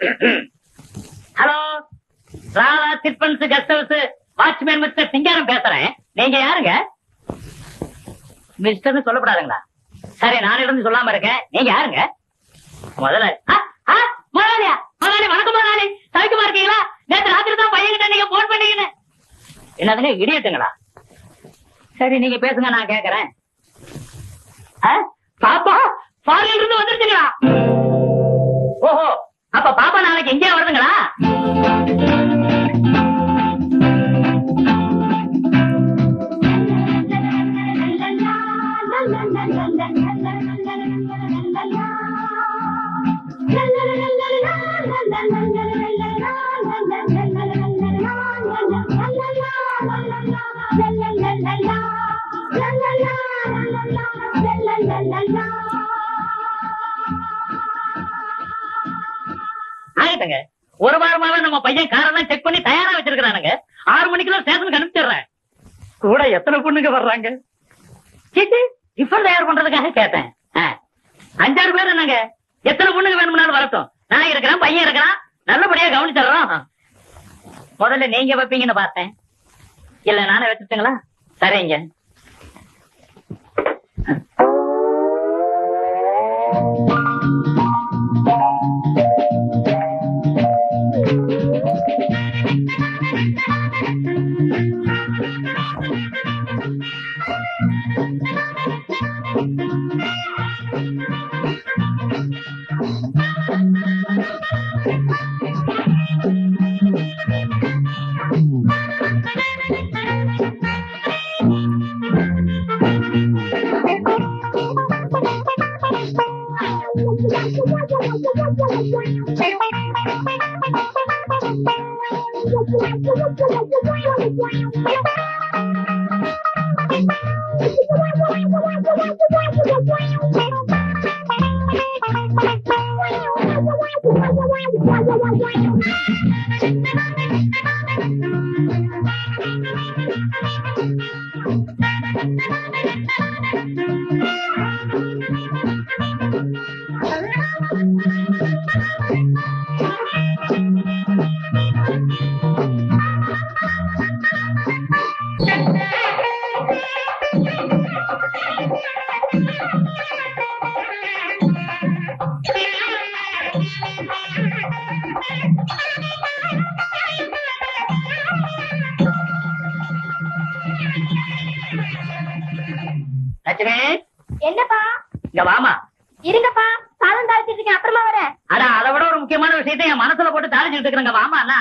Hello ராலா சிட்பன்ஸ் guest house watchman mister Singaram பேசுறேன் நீங்க யாருங்க மிஸ்டர்னு சொல்லப்படாதுங்களா சரி நான் இருந்து சொல்லாம இருக்கேன் நீங்க யாருங்க முதல்ல ஆ, ஆ, முதலாளியா முதலாளி வணக்கம் முதலாளி சவிக்குமா இருக்கீங்களா நேத்து ராத்திரி தான் பையன்கிட்ட நீங்க போன் பண்ணீங்கன்னு என்னதுங்க இடியட்டுங்களா சரி நீங்க பேசுங்க நான் கேக்குறேன் ஆ, பாப்பா ஃபாரின்ல இருந்து வந்துருச்சுங்களா ஓஹோ அப்ப பாப்பா நாளைக்கு எங்கே வருதுங்களா ஆகட்டுங்க ஒரு வாரமாவே நம்ம பையன் காரெல்லாம் செக் பண்ணி தயாரா வச்சிருக்கானுங்க ஆறு மணிக்கெல்லாம் ஸ்டேஷனுக்கு அனுப்பிச்சிடுறேன் கூட எத்தனை பொண்ணுங்க வர்றாங்க சீச்சி டிஃபன் தயார் பண்றதுக்காக கேட்டேன் ஆ. அஞ்சாறு பேர் என்னங்க எத்தனை பொண்ணுங்க வேணும்னாலும் வரட்டும் நான் இருக்கிறேன் பையன் இருக்கிறான் நல்லபடியா கவனிச்சிடுறோம் முதல்ல நீங்க வைப்பீங்கன்னு பார்த்தேன் இல்ல நானே வச்சுட்டுங்களா சரிங்க லட்சுமி என்னப்பா இங்க வாமா இருங்கப்பா சாதம் தாளிச்சிட்டு இருக்கேன் அப்புறமா வரேன் அட அதை விட ஒரு முக்கியமான விஷயத்தை என் மனசுல போட்டு தாளிச்சுட்டு இருக்கிறேங்க வாமா அண்ணா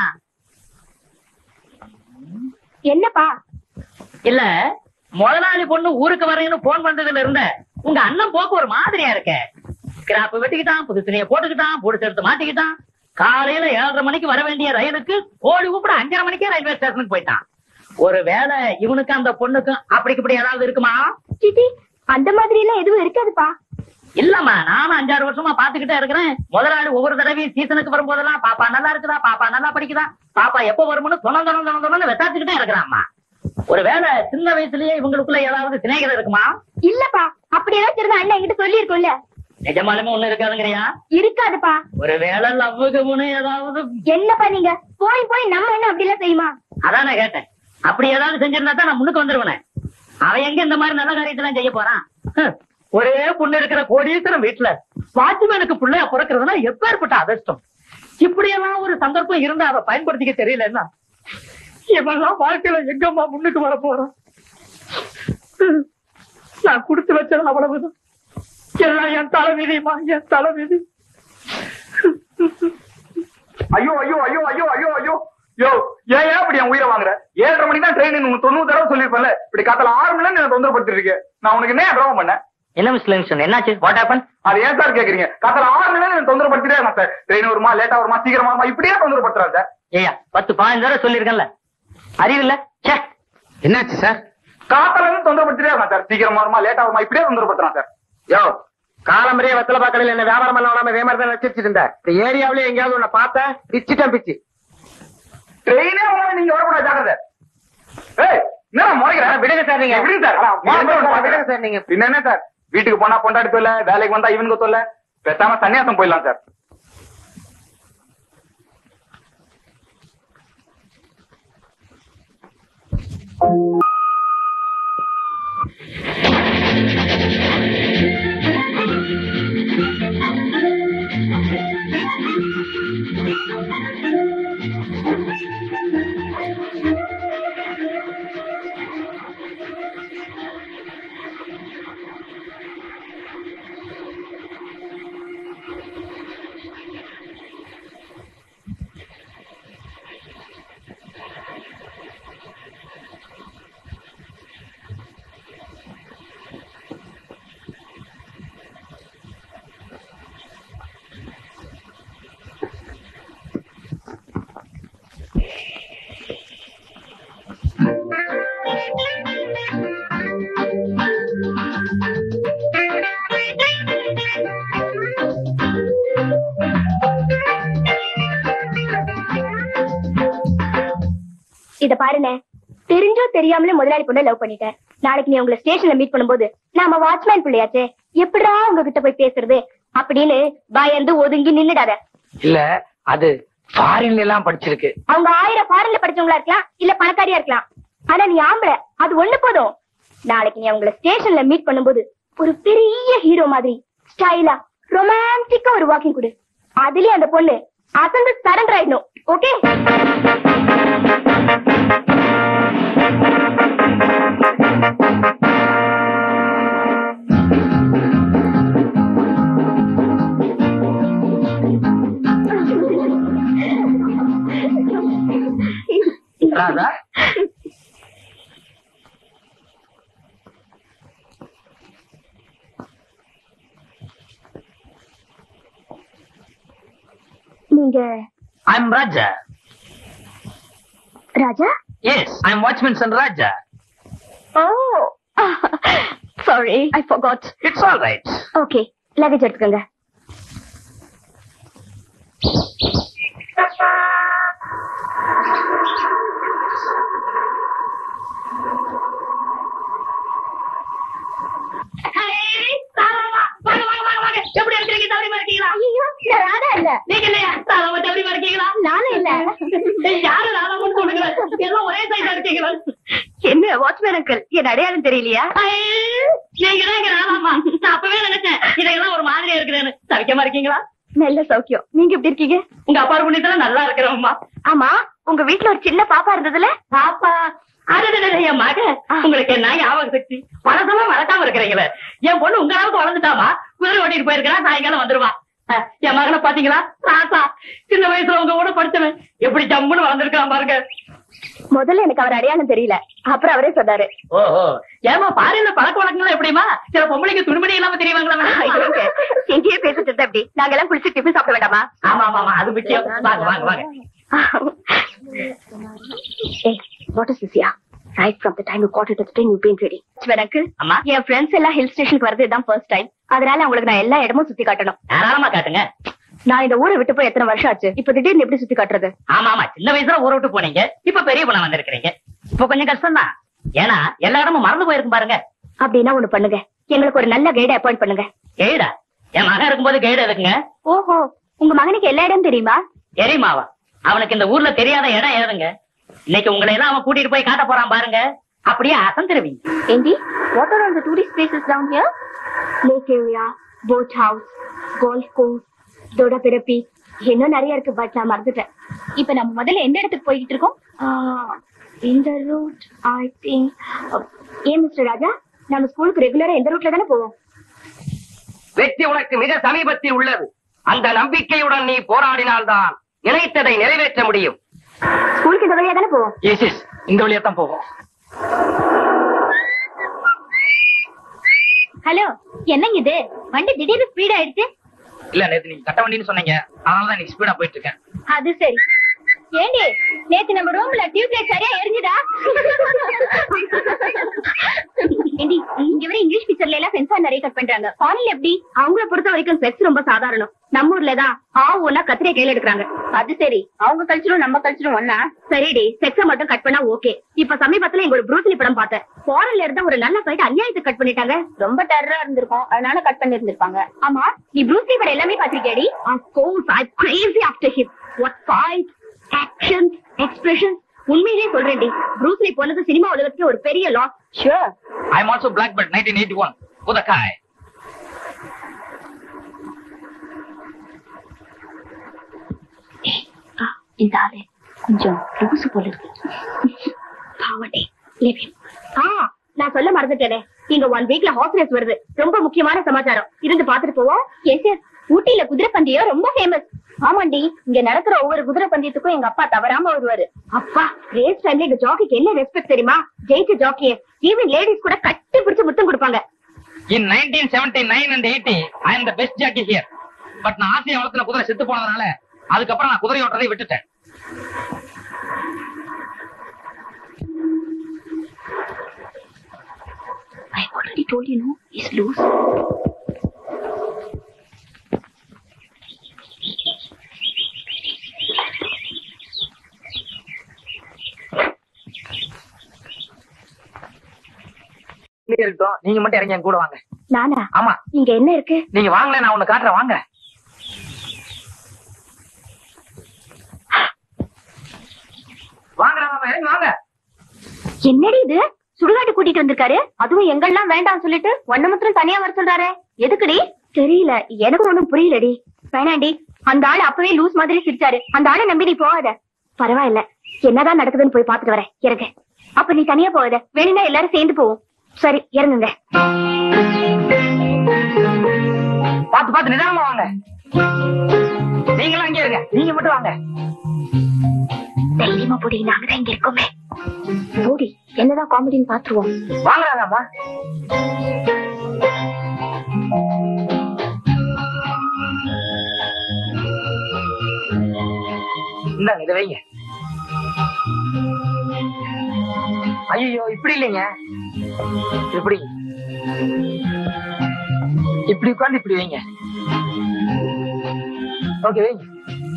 என்னப்பா இல்ல முதலாளி பொண்ணு ஊருக்கு வரேன்னு போன் பண்றதுல இருந்த உங்க அண்ணன் போக்கு ஒரு மாதிரியா இருக்க கிராப் வெட்டிக்கிட்டான் புது துணியை போட்டுக்கிட்டான் புடிச்சு எடுத்து மாட்டிக்கிட்டான் காலையில ஏழரை மணிக்கு வர வேண்டிய ரயிலுக்கு கோழி கூப்பிட அஞ்சரை மணிக்கே ரயில்வே ஸ்டேஷனுக்கு போயிட்டான் ஒரு வேளை இவனுக்கு அந்த பொண்ணுக்கும் அப்படி இப்படி ஏதாவது இருக்குமா சித்தி அந்த மாதிரி எல்லாம் எதுவும் இருக்காதுப்பா இல்லம்மா நானும் அஞ்சாறு வருஷமா பாத்துக்கிட்டே இருக்கிறேன் முதலாளி ஒவ்வொரு தடவையும் சீசனுக்கு வரும்போதெல்லாம் பாப்பா நல்லா இருக்குதா பாப்பா நல்லா படிக்குதா பாப்பா எப்ப வரும்னு தொண தொண தொண தொணன்னு விசாரிச்சுக்கிட்டே இருக்கிறாம்மா ஒருவேளை சின்ன வயசுலயே இவங்களுக்குள்ள ஏதாவது சிநேகிதம் இருக்குமா இல்லப்பா அப்படி ஏதாச்சும் இருந்தா அண்ணன் என்கிட்ட சொல்லியிருக்கோம்ல நிஜமாலுமே ஒண்ணு இருக்காதுங்கிறியா இருக்காதுப்பா ஒருவேளை லவ்வுக்கு ஏதாவது என்னப்பா நீங்க போய் போய் நம்ம என்ன அப்படி எல்லாம் செய்யுமா அதான் நான் கேட்டேன் அப்படி ஏதாவது செஞ்சிருந்தா தான் நான் முன்னுக்கு வந்துருவேனே அவன் எங்க இந்த மாதிரி நல்ல காரியத்தெல்லாம் செய்ய போறான் ஹம், ஒரே பொண்ணு இருக்கிற கோடீஸ்வரம் வீட்டுல வாட்ச்மேனுக்கு பிள்ளையா பிறக்கிறதுனா எப்பேற்பட்ட அதிர்ஷ்டம் இப்படியெல்லாம் ஒரு சந்தர்ப்பம் இருந்தா அதை பயன்படுத்திக்க தெரியலன்னா இவெல்லாம் வாழ்க்கையில எங்கம்மா முன்னுக்கு வர போறான் ஹம், நான் கொடுத்து வச்சது அவ்வளவுதான் எல்லாம் என் தலைவிதிமா என் தலைவிதி ஐயோ ஐயோ ஐயோ ஐயோ ஐயோ ஐயோ யோ ஏன் ஏன் இப்படி என் உயிரை வாங்குற ஏழரை மணிக்கு தான் ட்ரெயின் உனக்கு தொண்ணூறு தடவை சொல்லிருப்பேன்ல இப்படி காத்தல ஆறு மணி நேரம் என்ன தொந்தரப்படுத்திட்டு இருக்கேன் நான் உனக்கு என்ன துரோகம் பண்ணேன் என்ன மிஸ் லிங்ஸ்டன் என்னாச்சு வாட் ஹேப்பன் அது ஏன் சார் கேக்குறீங்க காத்தல ஆறு மணி நேரம் என்ன தொந்தரப்படுத்திட்டே இருக்கேன் சார் ட்ரெயின் வருமா லேட்டா வருமா சீக்கிரமா வருமா இப்படியே தொந்தரப்படுத்துறேன் சார் ஏயா பத்து பதினஞ்சு தடவை சொல்லிருக்கேன்ல அறிவில்ல ச்சே என்னாச்சு சார் காத்தல இருந்து தொந்தரப்படுத்திட்டே இருக்கேன் சார் சீக்கிரமா வருமா லேட்டா வருமா இப்படியே தொந்தரப்படுத்துறான் சார் யோ காலம்பரிய வெத்தலை பாக்கடையில் என்ன வியாபாரம் எல்லாம் விடாம இதே மாதிரி தான் வச்சிருச்சுட்டு இருந்த இந்த ஏரியாவிலே எங்கேயாவது உன்னை பார்த்தேன் பிச்சுட்டேன் பிச்சு ட்ரெயினே வராம நீங்க வரக்கூடாது ஜாக்கிரதை ஏய் என்ன முறைக்கிறேன் விடுங்க சார் நீங்க. விடுங்க சார் விடுங்க சார், விடுங்க சார் நீங்க. பின்ன என்ன சார் வீட்டுக்கு போனா பொண்டாடி தொல்ல வேலைக்கு வந்தா இவனுக்கு தொல்ல பேசாம சன்னியாசம் போயிடலாம் சார் இத பாருண்ணே தெரிஞ்சோ தெரியாமலே முதலாளி பொண்ணை லவ் பண்ணிட்டேன் நாளைக்கு நீ உங்களை ஸ்டேஷன்ல மீட் பண்ணும்போது நாம வாட்ச்மேன் பிள்ளையாச்சே எப்படிடா உங்ககிட்ட போய் பேசுறது அப்படின்னு பயந்து ஒதுங்கி நின்னுடாத இல்ல அது ஃபாரின்ல எல்லாம் படிச்சிருக்கு அவங்க ஆயிரம் ஃபாரின்ல படிச்சவங்களா இருக்கலாம் இல்ல பணக்காரியா இருக்கலாம் ஆனா நீ ஆம்பளை அது ஒண்ணு போதும் நாளைக்கு நீ அவங்கள ஸ்டேஷன்ல மீட் பண்ணும்போது ஒரு பெரிய ஹீரோ மாதிரி ஸ்டைலா ரொமான்டிக்கா ஒரு வாக்கிங் கொடு அதுலயே அந்த பொண்ணு அசந்து சரண்டர் ஆயிடணும் ஓகே ராதா நீங்க I'm Raja Raja yes I'm watchman son Raja oh sorry I forgot it's all right okay luggage எடுத்துக்கோங்க எப்படி இருக்கிறீங்க தவறிமா இருக்கீங்களா ஐயோ நான் ராதா இல்ல நீங்க இல்லையா தாராளமா தவறிமா இருக்கீங்களா நானும் இல்ல யாரு ராதாமன்னு சொல்லுங்க எல்லாம் ஒரே சைடா இருக்கீங்களா என்ன வாட்ச்மேன் அங்கிள் என் அடையாளம் தெரியலையா நீங்க தான் எங்க ராதாமா நான் அப்பவே நினைச்சேன் இதெல்லாம் ஒரு மாதிரியா இருக்குதுன்னு சவிக்கமா இருக்கீங்களா நல்ல சௌக்கியம் நீங்க எப்படி இருக்கீங்க உங்க அப்பா புண்ணியத்துல நல்லா இருக்கிறவம்மா ஆமா உங்க வீட்ல ஒரு சின்ன பாப்பா இருந்ததுல பாப்பா அடடடட, என் மக உங்களுக்கு என்ன ஞாபக சக்தி பழசெல்லாம் மறக்காம இருக்கிறீங்களே என் பொண்ணு உங்க அளவுக்கு வளர்ந்துட்டாமா குதிரை ஓட்டிட்டு போயிருக்கிறா சாயங்காலம் வந்துருவா அஹ், என் மகனை பாத்தீங்களா ராசா சின்ன வயசுல உங்க கூட படிச்சவன் எப்படி ஜம்முன்னு வளர்ந்துருக்கான் பாருங்க முதல்ல எனக்கு அவர் அடையாளம் தெரியல அப்புறம் அவரே சொன்னாரு ஓஹோ ஏமா பாரில பழக்க வழக்கங்கள் எப்படிமா சில பொம்பளைக்கு துணிமணி இல்லாம தெரியுவாங்களா எங்கேயே பேசிட்டு இருந்தா அப்படி நாங்க எல்லாம் குளிச்சு டிஃபன் சாப்பிட வேண்டாமா ஆமா ஆமா ஆமா அது முக்கியம் வாங்க வாங்க வாங்க Hey, what is this here? Right from the time you got it to the train, you've been ready. uncle, அம்மா என் ஃப்ரெண்ட்ஸ் எல்லாம் ஹில் ஸ்டேஷனுக்கு வரது இதான் ஃபர்ஸ்ட் டைம் அதனால உங்களுக்கு நான் எல்லா இடமும் சுத்தி காட்டணும் தாராளமா காட்டுங்க நான் இந்த ஊரை விட்டு போய் எத்தனை வருஷம் ஆச்சு இப்ப திடீர்னு எப்படி சுத்தி காட்டுறது ஆமா ஆமா சின்ன வயசுல ஊரை விட்டு போனீங்க இப்ப பெரிய பொண்ணா வந்திருக்கிறீங்க இப்ப கொஞ்சம் கஷ்டம் தான் ஏன்னா எல்லா இடமும் மறந்து போயிருக்கும் பாருங்க அப்படின்னா ஒண்ணு பண்ணுங்க எங்களுக்கு ஒரு நல்ல கைடு அப்பாயிண்ட் பண்ணுங்க கைடா என் மகன் இருக்கும்போது கைடு எதுக்குங்க ஓஹோ உங்க மகனுக்கு எல்லா இடம் தெரியுமா தெரியுமாவா அவனுக்கு இந்த ஊர்ல தெரியாத இடம் ஏதுங்க இன்னைக்கு உங்களை எல்லாம் அவன் கூட்டிட்டு போய் காட்ட போறான் பாருங்க அப்படியே அசந்துருவீங்க Andy, what are all the tourist places down here? Lake area, boat house, golf course, தோட பிறப்பி இன்னும் நிறைய இருக்கு பட் நான் மறந்துட்டேன் இப்ப நம்ம முதல்ல எந்த இடத்துக்கு போய்கிட்டு இருக்கோம் இந்த ரூட் ஐ திங்க் ஏன் மிஸ்டர் ராஜா நம்ம ஸ்கூலுக்கு ரெகுலரா எந்த ரூட்ல தானே போவோம் வெற்றி உனக்கு மிக சமீபத்தில் உள்ளது அந்த நம்பிக்கையுடன் நீ போராடினால்தான் நினைத்ததை நிறைவேற்ற முடியும் ஸ்கூலுக்கு இந்த வழியா தானே போவோம் எஸ் எஸ் இந்த வழியா தான் போவோம் ஹலோ என்னங்க இது வண்டி திடீர்னு ஸ்பீட் ஆயிடுச்சு இல்ல நேத்து நீங்க கட்ட வண்டின்னு சொன்னீங்க அதனாலதான் நீ ஸ்பீடா போயிட்டு இருக்கேன் அது சரி ஏண்டி நேத்து நம்ம ரூம்ல டியூப்லைட் சரியா எரிஞ்சுதா ஏண்டி இங்க வரை இங்கிலீஷ் பிக்சர்ல எல்லாம் சென்சார் நிறைய கட் பண்றாங்க ஃபாரின்ல எப்படி அவங்கள பொறுத்த வரைக்கும் செக்ஸ் ரொம்ப சாதாரணம் நம்ம ஊர்ல தான் ஆ ஒன்னா கத்திரிய கையில எடுக்கிறாங்க அது சரி அவங்க கல்ச்சரும் நம்ம கல்ச்சரும் ஒன்னா சரிடி செக்ஸ மட்டும் கட் பண்ணா ஓகே இப்ப சமீபத்துல இங்க ஒரு ப்ரூஸ்லி படம் பார்த்தேன் ஃபாரின்ல இருந்தா ஒரு நல்ல ஃபைட் அநியாயத்தை கட் பண்ணிட்டாங்க ரொம்ப டெரரா இருந்திருக்கும் அதனால கட் பண்ணி இருந்திருப்பாங்க ஆமா நீ ப்ரூஸ்லி படம் எல்லாமே பாத்திருக்கியாடி of course I crazy after him what fight action expression உண்மையிலேயே சொல்றேன்டி ப்ரூஸ்லி போனது சினிமா உலகத்துக்கு ஒரு பெரிய loss sure I am also black belt nineteen eighty one புதக்காய் இந்த ஆளு கொஞ்சம் லூசு போல இருக்கு பாவண்டே ஆ நான் சொல்ல மறந்துட்டேனே இங்க ஒன் வீக்ல ஹார்ஸ் ரேஸ் வருது ரொம்ப முக்கியமான சமாச்சாரம் இருந்து பாத்துட்டு போவோம் எஸ் எஸ் ஊட்டியில குதிரை பந்தயம் ரொம்ப ஃபேமஸ் ஆமாண்டி இங்க நடக்கிற ஒவ்வொரு குதிரை பந்தயத்துக்கும் எங்க அப்பா தவறாம வருவாரு அப்பா ரேஸ் டைம்ல எங்க ஜாக்கிக்கு என்ன ரெஸ்பெக்ட் தெரியுமா ஜெயிச்ச ஜாக்கிய ஈவன் லேடிஸ் கூட கட்டி பிடிச்சு முத்தம் கொடுப்பாங்க in nineteen seventy nine and eighty I am the best Jackie here but நான் ஆசையை வளர்த்துன குதிரை செத்து போனதுனால அதுக்கப்புறம் நான் குதிரை ஓட்டுறதை விட்டுட்டேன் I already told you, no? He's loose. இருக்கட்டும் நீங்க மட்டும் இறங்கி என் கூட வாங்க நானா ஆமா இங்க என்ன இருக்கு நீங்க வாங்கல நான் உன்னை காட்டுறேன் வாங்க வாங்கடா மாமா இறங்கி வாங்க என்னடி இது சுடுகாட்டு கூட்டிட்டு வந்திருக்காரு அதுவும் எங்கெல்லாம் வேண்டாம் சொல்லிட்டு ஒண்ணு மாத்திரம் தனியா வர சொல்றாரு எதுக்குடி தெரியல எனக்கு ஒண்ணும் புரியலடி வேணாண்டி அந்த ஆளு அப்பவே லூஸ் மாதிரி சிரிச்சாரு அந்த ஆளை நம்பி நீ போகாத பரவாயில்ல என்னதான் நடக்குதுன்னு போய் பாத்துட்டு வரேன் இறங்க அப்ப நீ தனியா போகாத வேணும்னா எல்லாரும் சேர்ந்து போவோம் சரி இறங்குங்க பாத்து பாத்து நிதானமா வாங்க நீங்களும் அங்கே இருங்க நீங்க மட்டும் வாங்க தைரியமா போடி நாங்க தான் இங்க இருக்கோமே போடி என்னதான் காமெடின்னு பாத்துருவோம் வாங்கலாமா இந்தாங்க இதை வைங்க ஐயோ இப்படி இல்லைங்க இப்படி இப்படி உட்கார்ந்து இப்படி வைங்க ஓகே வைங்க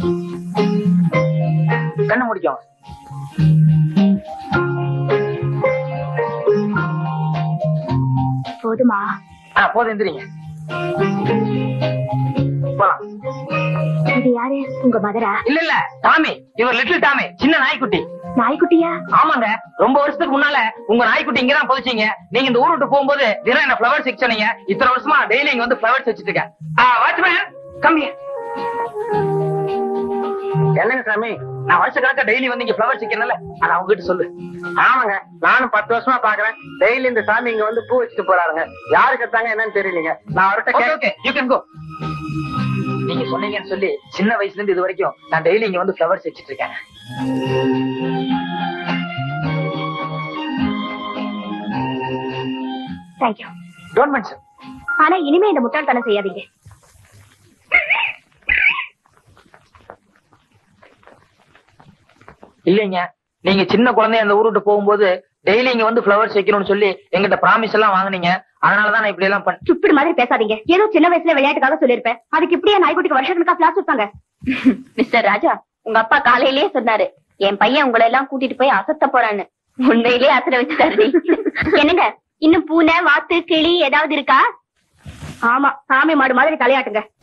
கண்ணை முடிக்கும் போதுமா ஆ போதும் எந்திரிங்க போலாம் இது யாரு உங்க மதரா இல்ல இல்ல டாமி இவர் லிட்டில் டாமி சின்ன நாய்க்குட்டி நாய்க்குட்டியா ஆமாங்க ரொம்ப வருஷத்துக்கு முன்னால உங்க நாய்க்குட்டி இங்க தான் புதைச்சீங்க நீங்க இந்த ஊரு விட்டு போகும்போது தினம் என்ன ஃபிளவர்ஸ் வச்சு சொன்னீங்க இத்தனை வருஷமா டெய்லி இங்க வந்து ஃபிளவர்ஸ் வச்சிட்டு இருக்கேன் வாட்ச்மேன் கம்மி என்னங்க சாமி நான் வருஷ கணக்கா டெய்லி வந்து இங்க ஃபிளவர்ஸ் வைக்கிறனால அதை அவங்க கிட்ட சொல்லு ஆமாங்க நானும் பத்து வருஷமா பாக்குறேன் டெய்லி இந்த சாமி இங்க வந்து பூ வச்சுட்டு போறாருங்க யாரு கத்தாங்க என்னன்னு தெரியலீங்க நான் அவர்கிட்ட ஓகே கே- ஓகே யூ கேன் கோ நீங்க சொன்னீங்கன்னு சொல்லி சின்ன வயசுல இருந்து இது வரைக்கும் நான் டெய்லி இங்க வந்து ஃபிளவர்ஸ் வச்சிட்டு இருக்கேன் தேங்க்யூ டோன்ட் மென்ஷன் ஆனா இனிமே இந்த முட்டாள்தனம் செய்யாதீங்க இல்லைங்க நீங்க சின்ன குழந்தைய அந்த ஊரு விட்டு போகும்போது டெய்லி இங்க வந்து ஃபிளவர்ஸ் வைக்கணும்னு சொல்லி எங்கிட்ட ப்ராமிஸ் எல்லாம் வாங்குனீங்க அதனாலதான் நான் இப்படி எல்லாம் பண்ண சுப்பிடு மாதிரி பேசாதீங்க ஏதோ சின்ன வயசுல விளையாட்டுக்காக சொல்லிருப்பேன் அதுக்கு இப்படியே நாய்க்குட்டிக்கு வருஷத்துக்கா கிளாஸ் வைப்பாங்க மிஸ்டர் ராஜா உங்க அப்பா காலையிலேயே சொன்னாரு என் பையன் உங்களை எல்லாம் கூட்டிட்டு போய் அசத்த போறான்னு உண்மையிலேயே அசர வச்சுட்டாரு என்னங்க இன்னும் பூனை வாத்து கிளி ஏதாவது இருக்கா ஆமா சாமி மாடு மாதிரி தலையாட்டுங்க